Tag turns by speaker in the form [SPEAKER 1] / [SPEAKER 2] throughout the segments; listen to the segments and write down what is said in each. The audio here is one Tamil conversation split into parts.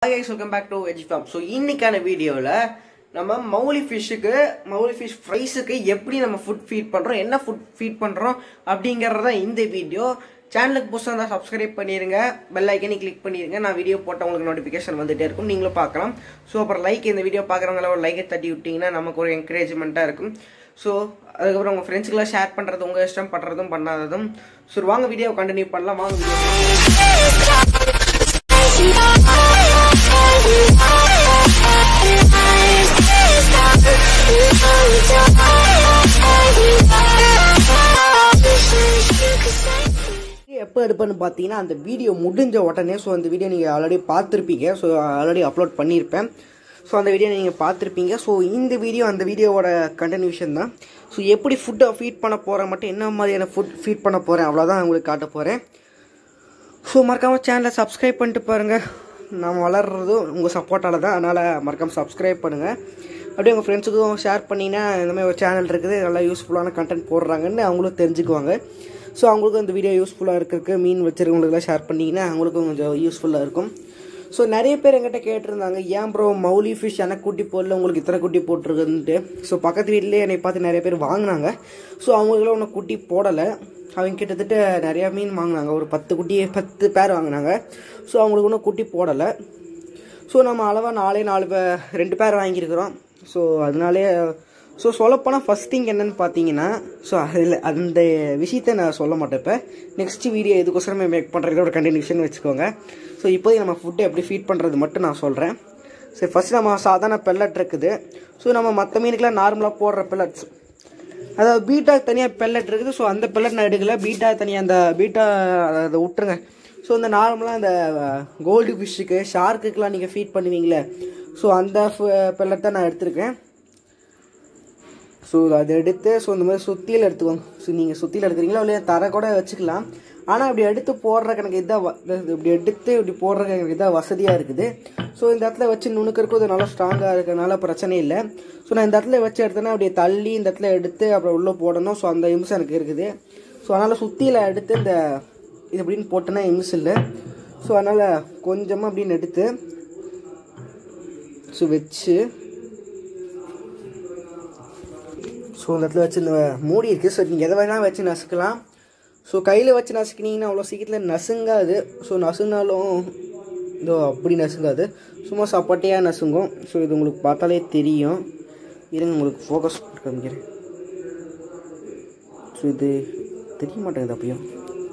[SPEAKER 1] Guys welcome back to veg farm so இன்னைக்கான வீடியோவில் நம்ம மௌலி ஃபிஷ்ஷுக்கு மௌலி ஃபிஷ் ஃப்ரைஸுக்கு எப்படி நம்ம ஃபுட் ஃபீட் பண்ணுறோம் என்ன ஃபுட் ஃபீட் பண்ணுறோம் அப்படிங்கிறது தான் இந்த வீடியோ சேனலுக்கு புதுசாக இருந்தால் சப்ஸ்கிரைப் பண்ணிடுங்க பெல் ஐக்கனி கிளிக் பண்ணிடுங்க நான் வீடியோ போட்ட உங்களுக்கு நோட்டிஃபிகேஷன் வந்துட்டே இருக்கும் நீங்களும் பார்க்கலாம் ஸோ அப்புறம் லைக் இந்த வீடியோ பார்க்குறவங்கள ஒரு லைக்கை தட்டி விட்டிங்கன்னா நமக்கு ஒரு என்கரேஜ்மெண்ட்டாக இருக்கும் ஸோ அதுக்கப்புறம் உங்கள் ஃப்ரெண்ட்ஸுக்கெல்லாம் ஷேர் பண்ணுறது உங்கள் இஷ்டம் பண்ணுறதும் பண்ணாததும் ஸோ வாங்க வீடியோ கண்டினியூ பண்ணலாம் வாங்க வீடியோ எப்போ எடுப்பேன்னு பார்த்தீங்கன்னா அந்த வீடியோ முடிஞ்ச உடனே ஸோ அந்த வீடியோ நீங்கள் ஆல்ரெடி பார்த்துருப்பீங்க ஸோ ஆல்ரெடி அப்லோட் பண்ணியிருப்பேன் ஸோ அந்த வீடியோ நீங்கள் பார்த்துருப்பீங்க ஸோ இந்த வீடியோ அந்த வீடியோவோட கண்டினியூஷன் தான் ஸோ எப்படி ஃபுட்டை ஃபீட் பண்ண போகிறேன் மட்டும் என்ன மாதிரியான ஃபுட் ஃபீட் பண்ண போகிறேன் அவ்வளோதான் உங்களுக்கு காட்ட போகிறேன் ஸோ மறக்காமல் சேனலை சப்ஸ்கிரைப் பண்ணிட்டு பாருங்கள் நான் வளர்றதும் உங்கள் சப்போர்ட்டால் தான் அதனால் மறக்காமல் சப்ஸ்கிரைப் பண்ணுங்கள் அப்படியே உங்கள் ஃப்ரெண்ட்ஸுக்கும் ஷேர் பண்ணிங்கன்னா இந்த மாதிரி ஒரு சேனல் இருக்குது நல்லா யூஸ்ஃபுல்லான கண்டென்ட் போடுறாங்கன்னு அவங்களும் தெரிஞ்சுக்குவாங்க ஸோ அவங்களுக்கும் இந்த வீடியோ யூஸ்ஃபுல்லாக இருக்கிறதுக்கு மீன் வச்சுருக்கவங்களுக்குலாம் ஷேர் பண்ணிங்கன்னா அவங்களுக்கும் கொஞ்சம் யூஸ்ஃபுல்லாக இருக்கும் ஸோ நிறைய பேர் எங்கிட்ட கேட்டிருந்தாங்க ஏன் ப்ரோ மௌலி ஃபிஷ் எனக்கு குட்டி போடல உங்களுக்கு இத்தனை குட்டி போட்டிருக்குன்ட்டு ஸோ பக்கத்து வீட்லேயே என்னை பார்த்து நிறைய பேர் வாங்கினாங்க ஸோ அவங்களுக்குலாம் ஒன்றும் குட்டி போடலை அவங்க கிட்டத்தட்ட நிறையா மீன் வாங்கினாங்க ஒரு பத்து குட்டி பத்து பேர் வாங்கினாங்க ஸோ அவங்களுக்கு ஒன்றும் குட்டி போடலை ஸோ நம்ம அளவாக நாலே நாலு பே ரெண்டு பேர் வாங்கியிருக்கிறோம் ஸோ அதனாலே ஸோ சொல்லப்போனால் ஃபஸ்ட் திங் என்னன்னு பார்த்தீங்கன்னா ஸோ அதில் அந்த விஷயத்த நான் சொல்ல மாட்டேன் இப்போ நெக்ஸ்ட் வீடியோ இதுக்கோசரமே மேக் பண்ணுற இதோட கண்டினியூஷன் வச்சுக்கோங்க ஸோ இப்போதைக்கு நம்ம ஃபுட்டை எப்படி ஃபீட் பண்ணுறது மட்டும் நான் சொல்கிறேன் சரி ஃபஸ்ட் நம்ம சாதாரண பெல்லட் இருக்குது ஸோ நம்ம மற்ற மீனுக்கெலாம் நார்மலாக போடுற பெல்லட்ஸ் அதாவது பீட்டா தனியாக பெல்லட் இருக்குது ஸோ அந்த பெல்லட் நான் எடுக்கல பீட்டா தனியாக அந்த பீட்டா அதை விட்டுருங்க ஸோ இந்த நார்மலாக இந்த கோல்டு ஃபிஷ்ஷுக்கு ஷார்க்குக்கெலாம் நீங்கள் ஃபீட் பண்ணுவீங்களே ஸோ அந்த பெல்லட் தான் நான் எடுத்திருக்கேன் ஸோ அதை எடுத்து ஸோ இந்த மாதிரி சுத்தியில் எடுத்துக்கோங்க ஸோ நீங்கள் சுத்தியில் எடுக்கிறீங்களா இல்லையா தர கூட வச்சுக்கலாம் ஆனால் இப்படி எடுத்து போடுறக்கு எனக்கு இதான் இப்படி எடுத்து இப்படி போடுறக்கு எனக்கு இதான் வசதியாக இருக்குது ஸோ இந்த இடத்துல வச்சு நுணுக்கிறதுக்கு இது நல்லா ஸ்ட்ராங்காக இருக்கிறதுனால பிரச்சனை இல்லை ஸோ நான் இந்த இடத்துல வச்சு எடுத்தேன்னா அப்படியே தள்ளி இந்த இடத்துல எடுத்து அப்புறம் உள்ளே போடணும் ஸோ அந்த இம்சம் எனக்கு இருக்குது ஸோ அதனால் சுத்தியில் எடுத்து இந்த இது அப்படின்னு போட்டேன்னா இம்ஸ் இல்லை ஸோ அதனால் கொஞ்சமாக அப்படின்னு எடுத்து ஸோ வச்சு ஸோ இந்த இடத்துல வச்சு இந்த மூடி இருக்குது ஸோ நீங்கள் எதை வேணால் வச்சு நசுக்கலாம் ஸோ கையில் வச்சு நசுக்கினீங்கன்னா அவ்வளோ சீக்கிரத்தில் நசுங்காது ஸோ நசுங்கினாலும் இதோ அப்படி நசுங்காது சும்மா சப்பாட்டையாக நசுங்கும் ஸோ இது உங்களுக்கு பார்த்தாலே தெரியும் இருங்க உங்களுக்கு ஃபோக்கஸ் காமிக்கிறேன் ஸோ இது தெரிய மாட்டேங்குது அப்பயும்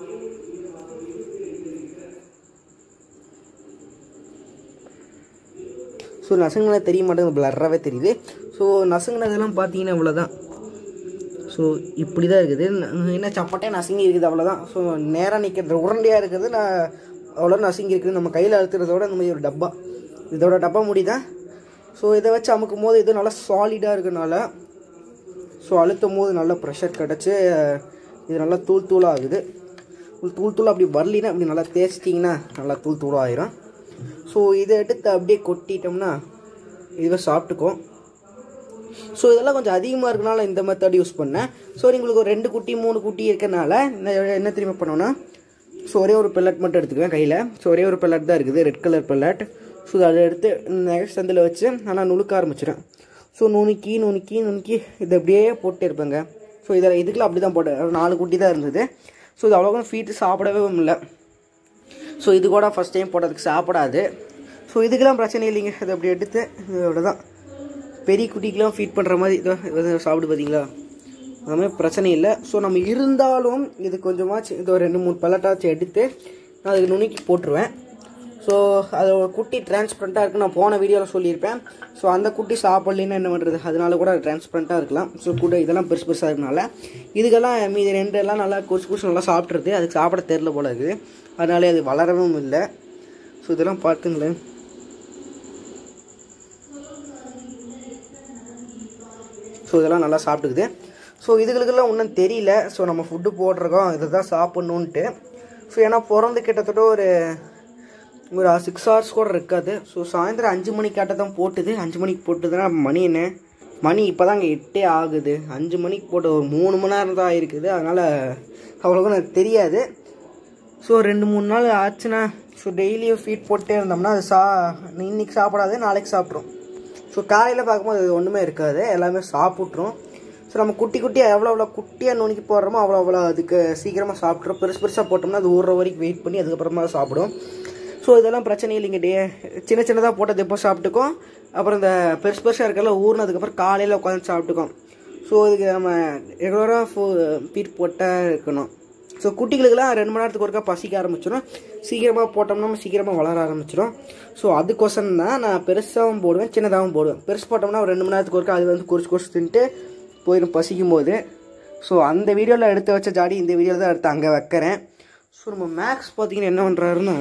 [SPEAKER 1] ஸோ நசுங்கினது தெரிய மாட்டேங்குது பிளர்ராகவே தெரியுது ஸோ நசுங்கினதெல்லாம் பார்த்தீங்கன்னா இவ்வளோதான் ஸோ இப்படி தான் இருக்குது என்ன சப்பாட்டையாக நசுங்கி இருக்குது அவ்வளோதான் ஸோ நேராக நிற்கிறது உருண்டையாக இருக்கிறது நான் அவ்வளோ நசுங்கி இருக்குது நம்ம கையில் அழுத்துறதோட இந்த மாதிரி ஒரு டப்பா இதோட டப்பா முடிதான் ஸோ இதை வச்சு அமுக்கும் போது இது நல்லா சாலிடாக இருக்கனால ஸோ அழுத்தும் போது நல்லா ப்ரெஷர் கிடச்சி இது நல்லா தூள் தூளாக ஆகுது தூள் தூள் அப்படி வரலினா அப்படி நல்லா தேய்ச்சிட்டிங்கன்னா நல்லா தூள் தூளாக ஆயிரும் ஸோ இதை எடுத்து அப்படியே கொட்டிட்டோம்னா இதுவே சாப்பிட்டுக்கும் ஸோ இதெல்லாம் கொஞ்சம் அதிகமாக இருக்கனால இந்த மெத்தட் யூஸ் பண்ணேன் ஸோ உங்களுக்கு ஒரு ரெண்டு குட்டி மூணு குட்டி இருக்கனால என்ன திரும்ப பண்ணோன்னா ஸோ ஒரே ஒரு பெல்லட் மட்டும் எடுத்துக்குவேன் கையில் ஸோ ஒரே ஒரு பெல்லட் தான் இருக்குது ரெட் கலர் பெல்லட் ஸோ அதை எடுத்து நெக்ஸ்ட் சந்தில் வச்சு ஆனால் நுணுக்க ஆரம்பிச்சிடும் ஸோ நுணுக்கி நுணுக்கி நுணுக்கி இதை அப்படியே போட்டு இருப்பேங்க ஸோ இதில் இதுக்கெலாம் அப்படி தான் போட்டேன் நாலு குட்டி தான் இருந்தது ஸோ இது அவ்வளோக்கும் ஃபீட்டு சாப்பிடவே இல்லை ஸோ இது கூட ஃபஸ்ட் டைம் போட்டதுக்கு சாப்பிடாது ஸோ இதுக்கெல்லாம் பிரச்சனை இல்லைங்க இதை அப்படி எடுத்து இதோட தான் பெரிய குட்டிக்கெலாம் ஃபீட் பண்ணுற மாதிரி இதோ சாப்பிடு பார்த்தீங்களா அது மாதிரி பிரச்சனை இல்லை ஸோ நம்ம இருந்தாலும் இது கொஞ்சமாச்சு இது ஒரு ரெண்டு மூணு பல்லட்டாச்சும் எடுத்து நான் அதுக்கு நுணுக்கி போட்டுருவேன் ஸோ அது ஒரு குட்டி டிரான்ஸ்பரண்ட்டாக இருக்குது நான் போன வீடியோவில் சொல்லியிருப்பேன் ஸோ அந்த குட்டி சாப்பிட்லன்னா என்ன பண்ணுறது அதனால கூட அது டிரான்ஸ்பரண்ட்டாக இருக்கலாம் ஸோ கூட இதெல்லாம் பெருசு பெருசாக இருக்கனால இதுக்கெல்லாம் மீதி ரெண்டு எல்லாம் நல்லா குசு குசு நல்லா சாப்பிட்றது அதுக்கு சாப்பிட தெரில போல இருக்குது அதனாலே அது வளரவும் இல்லை ஸோ இதெல்லாம் பார்த்துங்களேன் ஸோ இதெல்லாம் நல்லா சாப்பிட்டுக்குது ஸோ இதுகளுக்கெல்லாம் ஒன்றும் தெரியல ஸோ நம்ம ஃபுட்டு போடுறோம் இதை தான் சாப்பிட்ணுன்ட்டு ஸோ ஏன்னா பிறந்து கிட்டத்தட்ட ஒரு ஒரு சிக்ஸ் ஹவர்ஸ் கூட இருக்காது ஸோ சாயந்தரம் அஞ்சு மணிக்காட்ட தான் போட்டுது அஞ்சு மணிக்கு போட்டுதுன்னா மணி என்ன மணி இப்போ தாங்க எட்டே ஆகுது அஞ்சு மணிக்கு போட்டு ஒரு மூணு மணி நேரம் தான் ஆயிருக்குது அதனால் அவ்வளோக்கும் எனக்கு தெரியாது ஸோ ரெண்டு மூணு நாள் ஆச்சுன்னா ஸோ டெய்லியும் ஃபீட் போட்டே இருந்தோம்னா அது சா இன்னைக்கு சாப்பிடாது நாளைக்கு சாப்பிட்ரும் ஸோ காலையில் பார்க்கும்போது அது ஒன்றுமே இருக்காது எல்லாமே சாப்பிட்ரும் ஸோ நம்ம குட்டி குட்டியாக எவ்வளோ எவ்வளோ குட்டியாக நுணுக்கி போடுறோமோ அவ்வளோ அவ்வளோ அதுக்கு சீக்கிரமாக சாப்பிட்றோம் பெருசு பெருசாக போட்டோம்னா அது ஊறுற வரைக்கும் வெயிட் பண்ணி அதுக்கப்புறமா சாப்பிடும் ஸோ இதெல்லாம் பிரச்சனை இல்லைங்க டே சின்ன சின்னதாக போட்டது எப்போ சாப்பிட்டுக்கும் அப்புறம் இந்த பெருசு பெருசாக இருக்கல ஊறினதுக்கப்புறம் காலையில் உட்காந்து சாப்பிட்டுக்கும் ஸோ இதுக்கு நம்ம ரெகுலராக ஃபோ ஃபீட் போட்டால் இருக்கணும் ஸோ குட்டிகளுக்கெல்லாம் ரெண்டு மணி நேரத்துக்கு ஒருக்கா பசிக்க ஆரம்பிச்சிடும் சீக்கிரமாக போட்டோம்னா சீக்கிரமாக வளர ஆரம்பிச்சிடும் ஸோ அதுக்கோசரம் தான் நான் பெருசாகவும் போடுவேன் சின்னதாகவும் போடுவேன் பெருசு போட்டோம்னா ஒரு ரெண்டு மணி நேரத்துக்கு ஒருக்கா அது வந்து குறிச்சு குறிச்சு தின்ட்டு போயிடும் பசிக்கும் போது ஸோ அந்த வீடியோவில் எடுத்து வச்ச ஜாடி இந்த வீடியோவில் தான் எடுத்து அங்கே வைக்கிறேன் ஸோ நம்ம மேக்ஸ் பார்த்தீங்கன்னா என்ன பண்ணுறாருன்னா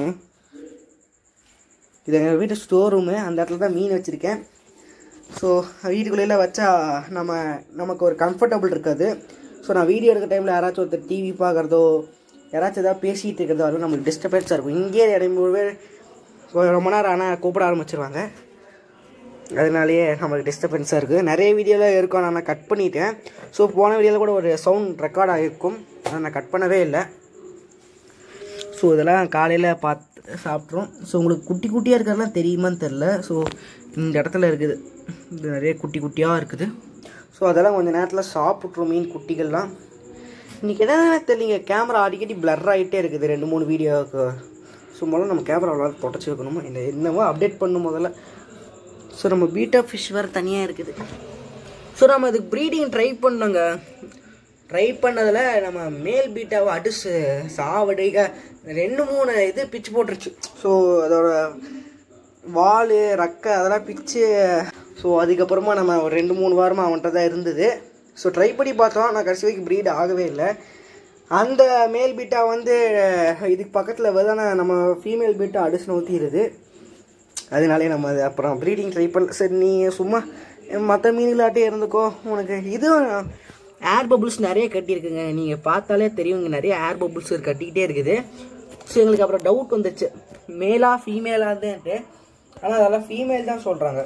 [SPEAKER 1] இது எங்கள் வீட்டு ஸ்டோர் ரூமு அந்த இடத்துல தான் மீன் வச்சுருக்கேன் ஸோ வீட்டுக்குள்ளேயே வச்சா நம்ம நமக்கு ஒரு கம்ஃபர்டபுள் இருக்காது ஸோ நான் வீடியோ எடுக்கிற டைமில் யாராச்சும் ஒருத்தர் டிவி பார்க்குறதோ யாராச்சும் ஏதாவது பேசிகிட்டு இருக்கிறதோ அதுவும் நம்மளுக்கு டிஸ்டர்பன்ஸாக இருக்கும் இங்கேயே இடைமுழுவே ரொம்ப நேரம் ஆனால் கூப்பிட ஆரம்பிச்சிருவாங்க அதனாலேயே நம்மளுக்கு டிஸ்டர்பன்ஸாக இருக்குது நிறைய வீடியோவில் இருக்கும் நான் கட் பண்ணிட்டேன் ஸோ போன வீடியோவில் கூட ஒரு சவுண்ட் ரெக்கார்ட் ஆகிருக்கும் அதை நான் கட் பண்ணவே இல்லை ஸோ இதெல்லாம் காலையில் பார்த்து சாப்பிட்றோம் ஸோ உங்களுக்கு குட்டி குட்டியாக இருக்கிறதுலாம் தெரியுமான்னு தெரில ஸோ இந்த இடத்துல இருக்குது இது நிறைய குட்டி குட்டியாக இருக்குது ஸோ அதெல்லாம் கொஞ்சம் நேரத்தில் சாப்பிட்றோம் மீன் குட்டிகள்லாம் இன்றைக்கி என்ன தெரியலிங்க கேமரா அடிக்கடி பிளர் ஆகிட்டே இருக்குது ரெண்டு மூணு வீடியோவுக்கு ஸோ முதல்ல நம்ம கேமரா அவ்வளோ தொடச்சி வைக்கணுமா இந்த என்னவோ அப்டேட் பண்ணும் முதல்ல ஸோ நம்ம பீட்டா ஃபிஷ் வேறு தனியாக இருக்குது ஸோ நம்ம இதுக்கு ப்ரீடிங் ட்ரை பண்ணோங்க ட்ரை பண்ணதில் நம்ம மேல் பீட்டாவை அடிச்சு சாவடிக்க ரெண்டு மூணு இது பிச்சு போட்டுருச்சு ஸோ அதோட வால் ரக்கை அதெல்லாம் பிச்சு ஸோ அதுக்கப்புறமா நம்ம ஒரு ரெண்டு மூணு வாரமாக அவன்கிட்ட தான் இருந்தது ஸோ ட்ரை பண்ணி பார்த்தோம் நான் கடைசி வரைக்கும் ப்ரீட் ஆகவே இல்லை அந்த மேல் பீட்டா வந்து இதுக்கு பக்கத்தில் வதான நம்ம ஃபீமேல் பீட்டா அடிச்சு நோத்திடுது அதனாலே நம்ம அது அப்புறம் ப்ரீடிங் ட்ரை பண்ண சரி நீ சும்மா மற்ற மீன்களாட்டே இருந்துக்கோ உனக்கு இதுவும் ஏர் பபுள்ஸ் நிறைய கட்டியிருக்குங்க நீங்கள் பார்த்தாலே தெரியும் இங்கே நிறைய ஏர் பபுள்ஸ் கட்டிக்கிட்டே இருக்குது ஸோ எங்களுக்கு அப்புறம் டவுட் வந்துச்சு மேலா ஃபீமேலாதுன்ட்டு ஆனால் அதெல்லாம் ஃபீமேல் தான் சொல்கிறாங்க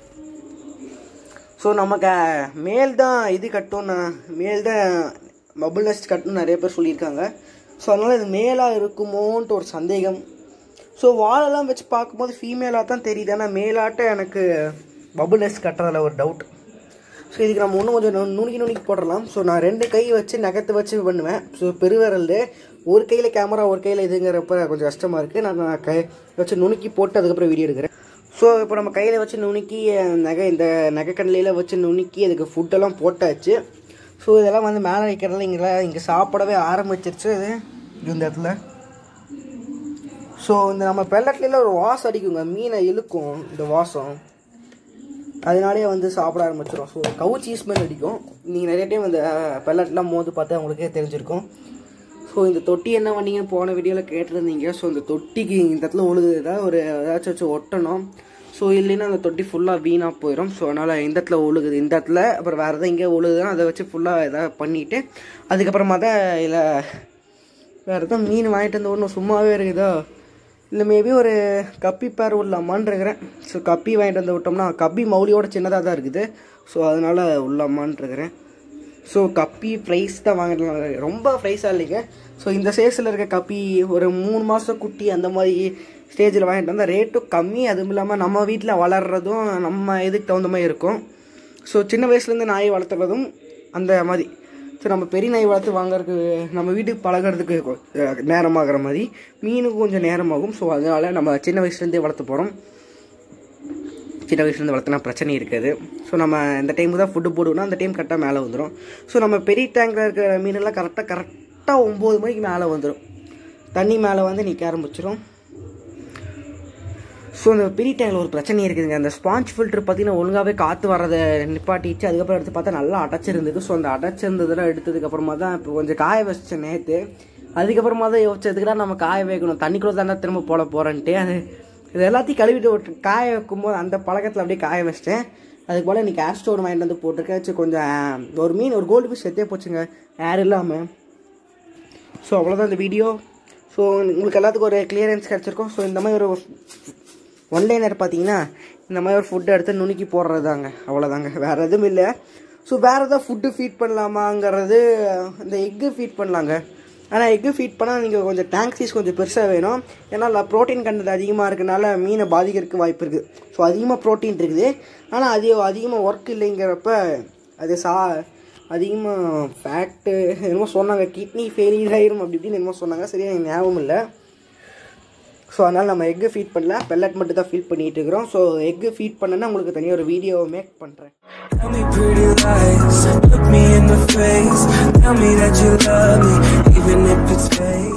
[SPEAKER 1] ஸோ நமக்கு மேல் தான் இது கட்டும்னா மேல் தான் பபுள் நெஸ்ட் கட்டணும் நிறைய பேர் சொல்லியிருக்காங்க ஸோ அதனால் இது மேலாக இருக்குமோன்ட்டு ஒரு சந்தேகம் ஸோ வாலெல்லாம் வச்சு பார்க்கும்போது ஃபீமேலாக தான் தெரியுது ஆனால் மேலாட்ட எனக்கு பபுள் நெஸ்ட் கட்டுறதுல ஒரு டவுட் ஸோ இதுக்கு நம்ம இன்னும் கொஞ்சம் நு- நுணுக்கி நுணுக்கி போடலாம் ஸோ நான் ரெண்டு கை வச்சு நகத்தை வச்சு பண்ணுவேன் ஸோ பெருவிரல் ஒரு கையில் கேமரா ஒரு கையில் இதுங்கிறப்ப கொஞ்சம் கஷ்டமாக இருக்குது நான் நான் கை வச்சு நுணுக்கி போட்டு அதுக்கப்புறம் வீடியோ எடுக்கிறேன் ஸோ இப்போ நம்ம கையில் வச்சு நுணுக்கி அஹ், நகை இந்த நகைக்கடலையில் வச்சு நுணுக்கி அதுக்கு ஃபுட்டெல்லாம் போட்டாச்சு ஸோ இதெல்லாம் வந்து மேலே வைக்கிறதுல இங்கே இங்கே சாப்பிடவே ஆரம்பிச்சிருச்சு இது இந்த இடத்துல ஸோ இந்த நம்ம பெல்லட்லாம் ஒரு வாசம் அடிக்குங்க மீனை இழுக்கும் இந்த வாசம் அதனாலே வந்து சாப்பிட ஆரம்பிச்சிடும் ஸோ கவுச்சி ஸ்மெல் அடிக்கும் நீங்கள் நிறைய டைம் இந்த பெல்லட்லாம் மோந்து பார்த்தா உங்களுக்கே தெரிஞ்சிருக்கும் ஸோ இந்த தொட்டி என்ன பண்ணீங்க போன வீடியோவில் கேட்டிருந்தீங்க ஸோ இந்த தொட்டிக்கு இந்த இடத்துல ஒழுகு ஏதாவது ஒரு ஏதாச்சும் வச்சு ஒட்டணும் ஸோ இல்லைன்னா அந்த தொட்டி ஃபுல்லாக வீணாக போயிடும் ஸோ அதனால் இந்த இடத்துல ஒழுகுது இந்த இடத்துல அப்புறம் வேறு எதாவது இங்கே ஒழுகுதுன்னா அதை வச்சு ஃபுல்லாக எதாவது பண்ணிவிட்டு அதுக்கப்புறமா தான் இதில் வேறு எதுவும் மீன் வாங்கிட்டு வந்து ஒன்றும் சும்மாவே இருக்குதா இல்லை மேபி ஒரு கப்பி பேர் உள்ளாமான்னு இருக்கிறேன் ஸோ கப்பி வாங்கிட்டு வந்து விட்டோம்னா கப்பி மௌலியோட சின்னதாக தான் இருக்குது ஸோ அதனால் உள்ளாமான்னு இருக்கிறேன் ஸோ கப்பி ப்ரைஸ் தான் வாங்கிட்டு ரொம்ப ப்ரைஸாக இல்லைங்க ஸோ இந்த சைஸில் இருக்க கப்பி ஒரு மூணு மாதம் குட்டி அந்த மாதிரி ஸ்டேஜில் வாங்கிட்டு வந்தால் ரேட்டும் கம்மி அதுவும் இல்லாமல் நம்ம வீட்டில் வளர்கிறதும் நம்ம இதுக்கு தகுந்த மாதிரி இருக்கும் ஸோ சின்ன வயசுலேருந்து நாய் வளர்த்துறதும் அந்த மாதிரி ஸோ நம்ம பெரிய நாய் வளர்த்து வாங்குறதுக்கு நம்ம வீட்டுக்கு பழகுறதுக்கு கொ- அஹ் நேரமாகிற மாதிரி மீனுக்கும் கொஞ்சம் நேரமாகும் ஸோ அதனால் நம்ம சின்ன வயசுலேருந்தே வளர்த்து போகிறோம் சின்ன வயசுலேருந்து வளர்த்துனா பிரச்சனை இருக்காது ஸோ நம்ம இந்த டைமுக்கு தான் ஃபுட்டு போடுவோம்னா அந்த டைம் கரெக்டாக மேலே வந்துடும் ஸோ நம்ம பெரிய டேங்கில் இருக்கிற மீனெல்லாம் கரெக்டாக கரெக்டாக ஒம்பது மணிக்கு மேலே வந்துடும் தண்ணி மேலே வந்து நிற்க ஆரம்பிச்சிடும் ஸோ இந்த பெரிய டேங்கில் ஒரு பிரச்சனை இருக்குதுங்க அந்த ஸ்பாஞ்ச் ஃபில்டர் பார்த்தீங்கன்னா ஒழுங்காகவே காற்று வரதை நிப்பாட்டிச்சு அதுக்கப்புறம் எடுத்து பார்த்தா நல்லா அடைச்சிருந்தது ஸோ அந்த அடைச்சிருந்ததெல்லாம் எடுத்ததுக்கப்புறமா தான் இப்போ கொஞ்சம் காய வச்சேன் நேற்று அதுக்கப்புறமா தான் யோசிச்சதுக்குலாம் நம்ம காய வைக்கணும் தண்ணிக்குள்ளே தானே திரும்ப போட போகிறேன்ட்டு அது இது எல்லாத்தையும் கழுவிட்டு விட்டு காய வைக்கும்போது அந்த பழக்கத்தில் அப்படியே காய வச்சிட்டேன் அதுக்கு போல் இன்னைக்கு ஏர் ஸ்டோர் வாங்கிட்டு வந்து போட்டிருக்கேன் சரி கொஞ்சம் ஒரு மீன் ஒரு கோல்டு ஃபிஷ் செத்தே போச்சுங்க ஏர் இல்லாமல் ஸோ அவ்வளோதான் இந்த வீடியோ ஸோ உங்களுக்கு எல்லாத்துக்கும் ஒரு கிளியரன்ஸ் கிடச்சிருக்கும் ஸோ இந்த மாதிரி ஒரு ஒன்லைனர் பார்த்தீங்கன்னா இந்த மாதிரி ஒரு ஃபுட்டு எடுத்து நுணுக்கி போடுறது தாங்க அவ்வளோதாங்க வேறு எதுவும் இல்லை ஸோ வேறு எதாவது ஃபுட்டு ஃபீட் பண்ணலாமாங்கிறது இந்த எக்கு ஃபீட் பண்ணலாங்க ஆனால் எக்கு ஃபீட் பண்ணால் நீங்கள் கொஞ்சம் டேங்க் சைஸ் கொஞ்சம் பெருசாக வேணும் ஏன்னா ப்ரோட்டீன் கண்டது அதிகமாக இருக்கனால மீனை பாதிக்கிறதுக்கு வாய்ப்பு இருக்குது ஸோ அதிகமாக ப்ரோட்டீன் இருக்குது ஆனால் அது அதிகமாக ஒர்க் இல்லைங்கிறப்ப அது சா அதிகமாக ஃபேட்டு என்னமோ சொன்னாங்க கிட்னி ஃபெயிலியர் ஆயிரும் அப்படி இப்படின்னு என்னமோ சொன்னாங்க சரியா எனக்கு ஞாபகம் இல்லை ஸோ அதனால் நம்ம எக்கு ஃபீட் பண்ணல பெல்லட் மட்டும் தான் ஃபீட் பண்ணிகிட்டு இருக்கிறோம் ஸோ எக்கு ஃபீட் பண்ணனா உங்களுக்கு தனியாக ஒரு வீடியோ மேக் பண்ணுறேன்
[SPEAKER 2] Tell me pretty lies, look me in the face. Tell me that you love me, even if it's fake.